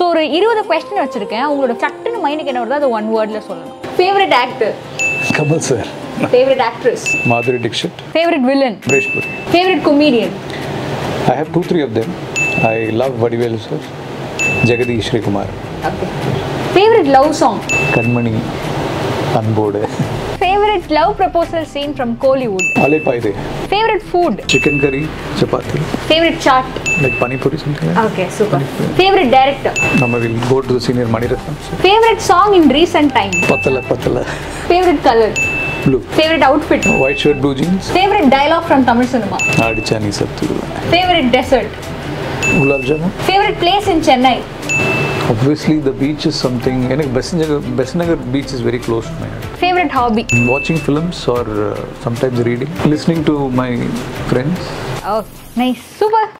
So ஒரு இருபது question வச்சிருக்கேன் உங்களோட சட்டுன்னு மைண்டுக்கு என்ன வருதோ அது ஒன் வேர்டில் சொல்லணும் favourite actor Kamal sir favourite actress Madhuri Dixit favourite villain Suresh Puri favourite comedian I have two, three of them. I love Vadivel sir, Jagadish Kumar, okay favourite love song Kanmani, Anbode, favourite love proposal scene from Kollywood Ale Paide, favourite food chicken curry, chapati, favourite chaat like pani puri something like that. Okay super favourite director Nama will go to the senior Maniratnam. sir. Favourite song in recent time Patala Patala, favourite colour blue, favourite outfit white shirt, blue jeans, favourite dialogue from Tamil cinema Adichani Sattu, favourite dessert Gulab Jamun. Favourite place in Chennai Obviously the beach is something, and Besnagar, Besnagar beach is very close to my heart. Favourite hobby Watching films or uh, sometimes reading, listening to my friends. Okay nice super